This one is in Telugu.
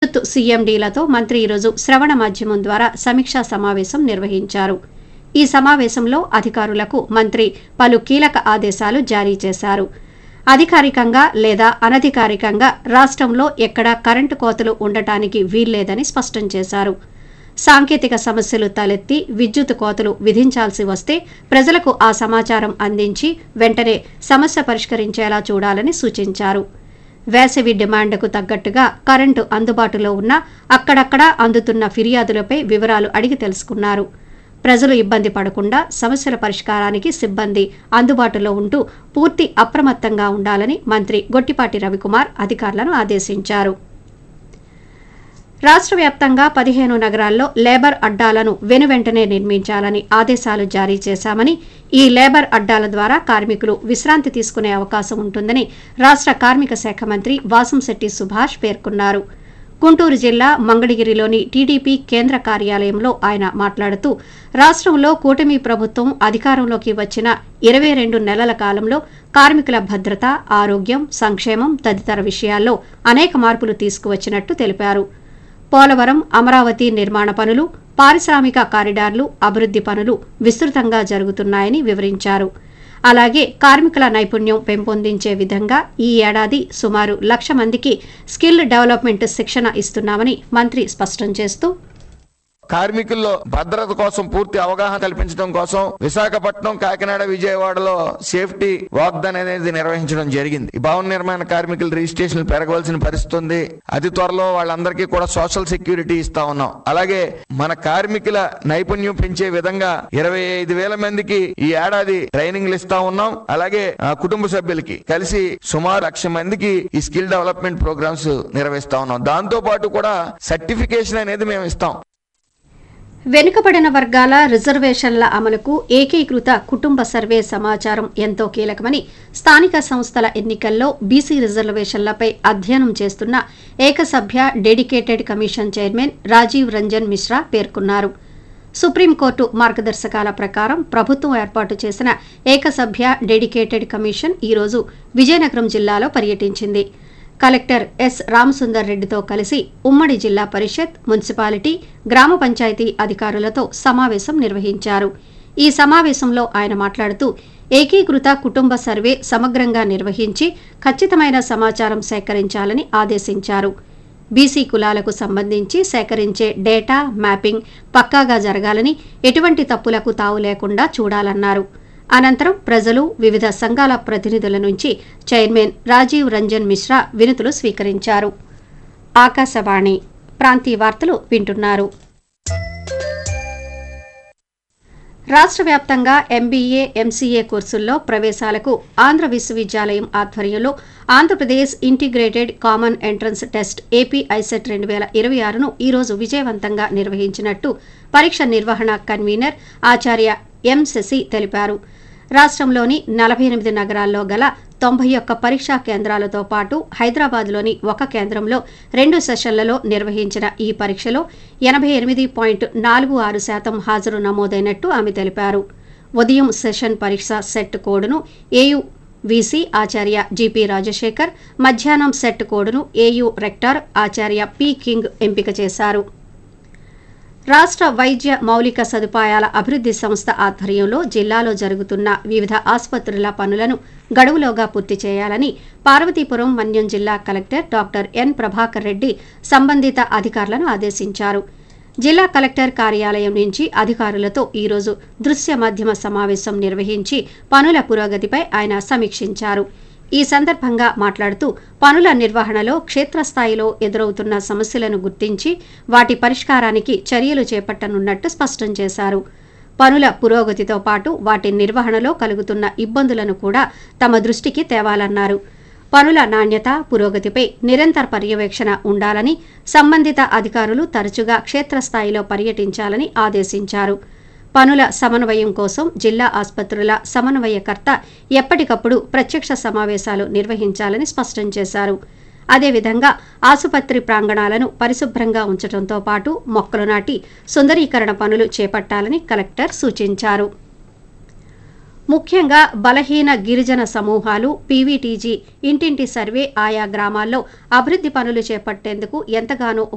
విద్యుత్ సీఎండీలతో మంత్రి ఈరోజు శ్రవణ మాధ్యమం ద్వారా సమీక్షా సమావేశం నిర్వహించారు ఈ సమావేశంలో అధికారులకు మంత్రి పలు కీలక ఆదేశాలు జారీ చేశారు అధికారికంగా లేదా అనధికారికంగా రాష్ట్రంలో ఎక్కడా కరెంటు కోతలు ఉండటానికి వీల్లేదని స్పష్టం చేశారు సాంకేతిక సమస్యలు తలెత్తి విద్యుత్ కోతలు విధించాల్సి వస్తే ప్రజలకు ఆ సమాచారం అందించి వెంటనే సమస్య పరిష్కరించేలా చూడాలని సూచించారు వేసవి డిమాండ్కు తగ్గట్టుగా కరెంటు అందుబాటులో ఉన్న అక్కడక్కడా అందుతున్న ఫిర్యాదులపై వివరాలు అడిగి తెలుసుకున్నారు ప్రజలు ఇబ్బంది పడకుండా సమస్యల పరిష్కారానికి సిబ్బంది అందుబాటులో ఉంటూ పూర్తి అప్రమత్తంగా ఉండాలని మంత్రి గొట్టిపాటి రవికుమార్ అధికారులను ఆదేశించారు రాష్ట్ర వ్యాప్తంగా పదిహేను నగరాల్లో లేబర్ అడ్డాలను వెనువెంటనే నిర్మించాలని ఆదేశాలు జారీ చేశామని ఈ లేబర్ అడ్డాల ద్వారా కార్మికులు విశ్రాంతి తీసుకునే అవకాశం ఉంటుందని రాష్ట్ర కార్మిక శాఖ మంత్రి వాసంశెట్టి సుభాష్ పేర్కొన్నారు గుంటూరు జిల్లా మంగళగిరిలోని టీడీపీ కేంద్ర కార్యాలయంలో ఆయన మాట్లాడుతూ రాష్ట్రంలో కూటమి ప్రభుత్వం అధికారంలోకి వచ్చిన ఇరవై రెండు నెలల కాలంలో కార్మికుల భద్రత ఆరోగ్యం సంక్షేమం తదితర విషయాల్లో అనేక మార్పులు తీసుకువచ్చినట్టు తెలిపారు పోలవరం అమరావతి నిర్మాణ పనులు పారిశ్రామిక కారిడార్లు అభివృద్ది పనులు విస్తృతంగా జరుగుతున్నాయని వివరించారు అలాగే కార్మికుల నైపుణ్యం పెంపొందించే విధంగా ఈ ఏడాది సుమారు లక్ష మందికి స్కిల్ డెవలప్మెంట్ శిక్షణ ఇస్తున్నామని మంత్రి స్పష్టం చేస్తూ కార్మికుల్లో భద్రత కోసం పూర్తి అవగాహన కల్పించడం కోసం విశాఖపట్నం కాకినాడ విజయవాడలో సేఫ్టీ వాగ్దాన్ అనేది నిర్వహించడం జరిగింది ఈ భవన నిర్మాణ కార్మికుల రిజిస్ట్రేషన్ పెరగవలసిన పరిస్థితి ఉంది అతి త్వరలో వాళ్ళందరికీ కూడా సోషల్ సెక్యూరిటీ ఇస్తా ఉన్నాం అలాగే మన కార్మికుల నైపుణ్యం పెంచే విధంగా ఇరవై ఐదు వేల మందికి ఈ ఏడాది ట్రైనింగ్లు ఇస్తా ఉన్నాం అలాగే ఆ, కుటుంబ సభ్యులకి కలిసి సుమారు లక్ష మందికి ఈ స్కిల్ డెవలప్మెంట్ ప్రోగ్రామ్స్ నిర్వహిస్తా ఉన్నాం దాంతో పాటు కూడా సర్టిఫికేషన్ అనేది మేము ఇస్తాం వెనుకబడిన వర్గాల రిజర్వేషన్ల అమలుకు ఏకీకృత కుటుంబ సర్వే సమాచారం ఎంతో కీలకమని స్థానిక సంస్థల ఎన్నికల్లో బీసీ రిజర్వేషన్లపై అధ్యయనం చేస్తున్న ఏకసభ్య dedicated commission chairman Rajiv Ranjan Mishra పేర్కొన్నారు సుప్రీంకోర్టు మార్గదర్శకాల ప్రకారం ప్రభుత్వం ఏర్పాటు చేసిన ఏకసభ్య డెడికేటెడ్ కమిషన్ ఈరోజు విజయనగరం జిల్లాలో పర్యటించింది కలెక్టర్ ఎస్ రామసుందర్ రెడ్డితో కలిసి ఉమ్మడి జిల్లా పరిషత్ మున్సిపాలిటీ గ్రామ పంచాయతీ అధికారులతో సమావేశం నిర్వహించారు ఈ సమావేశంలో ఆయన మాట్లాడుతూ ఏకీకృత కుటుంబ సర్వే సమగ్రంగా నిర్వహించి ఖచ్చితమైన సమాచారం సేకరించాలని ఆదేశించారు బీసీ కులాలకు సంబంధించి సేకరించే డేటా మ్యాపింగ్ పక్కాగా జరగాలని ఎటువంటి తప్పులకు తావు లేకుండా చూడాలన్నారు అనంతరం ప్రజలు వివిధ సంఘాల ప్రతినిధుల నుంచి చైర్మన్ రాజీవ్ రంజన్ మిశ్రా వినతులు స్వీకరించారు ఆకాశవాణి ప్రాంతీయ వార్తలు వింటున్నారు రాష్ట్ర వ్యాప్తంగా ఎంబీఏ ఎంసీఏ కోర్సుల్లో ప్రవేశాలకు ఆంధ్ర విశ్వవిద్యాలయం ఆధ్వర్యంలో Andhra Pradesh integrated common entrance test AP ICET రెండు వేల ఇరవై ఆరును ఈరోజు విజయవంతంగా నిర్వహించినట్టు పరీక్ష నిర్వహణ కన్వీనర్ ఆచార్య ఎం శశి తెలిపారు రాష్ట్రంలోని నలభై ఎనిమిది నగరాల్లో గల తొంభై ఒక్క పరీక్షా కేంద్రాలతో పాటు హైదరాబాద్లోని ఒక కేంద్రంలో రెండు సెషన్లలో నిర్వహించిన ఈ పరీక్షలో ఎనభై ఎనిమిది పాయింట్ నాలుగు ఆరు శాతం హాజరు నమోదైనట్టు ఆమె తెలిపారు ఉదయం సెషన్ పరీక్ష సెట్ కోడ్ను ఏయు వీసీ ఆచార్య జిపి రాజశేఖర్ మధ్యాహ్నం సెట్ కోడ్ను ఏయు రెక్టర్ ఆచార్య పి కింగ్ ఎంపిక చేశారు రాష్ట్ర వైద్య మౌలిక సదుపాయాల అభివృద్ధి సంస్థ ఆధ్వర్యంలో జిల్లాలో జరుగుతున్న వివిధ ఆసుపత్రుల పనులను గడువులోగా పూర్తి చేయాలని పార్వతీపురం మన్యం జిల్లా collector doctor N Prabhakar Reddy సంబంధిత అధికారులను ఆదేశించారు జిల్లా కలెక్టర్ కార్యాలయం నుంచి అధికారులతో ఈరోజు దృశ్య మాధ్యమ సమావేశం నిర్వహించి పనుల పురోగతిపై ఆయన సమీక్షించారు ఈ సందర్భంగా మాట్లాడుతూ పనుల నిర్వహణలో క్షేత్రస్థాయిలో ఎదురవుతున్న సమస్యలను గుర్తించి వాటి పరిష్కారానికి చర్యలు చేపట్టనున్నట్టు స్పష్టం చేశారు పనుల పురోగతితో పాటు వాటి నిర్వహణలో కలుగుతున్న ఇబ్బందులను కూడా తమ దృష్టికి తేవాలన్నారు పనుల నాణ్యత పురోగతిపై నిరంతర పర్యవేక్షణ ఉండాలని సంబంధిత అధికారులు తరచుగా క్షేత్రస్థాయిలో పర్యటించాలని ఆదేశించారు పనుల సమన్వయం కోసం జిల్లా ఆసుపత్రుల సమన్వయకర్త ఎప్పటికప్పుడు ప్రత్యక్ష సమావేశాలు నిర్వహించాలని స్పష్టం చేశారు అదేవిధంగా ఆసుపత్రి ప్రాంగణాలను పరిశుభ్రంగా ఉంచడంతో పాటు మొక్కలు నాటి సుందరీకరణ పనులు చేపట్టాలని కలెక్టర్ సూచించారు ముఖ్యంగా బలహీన గిరిజన సమూహాలు పీవీటీజీ ఇంటింటి సర్వే ఆయా గ్రామాల్లో అభివృద్ధి పనులు చేపట్టేందుకు ఎంతగానో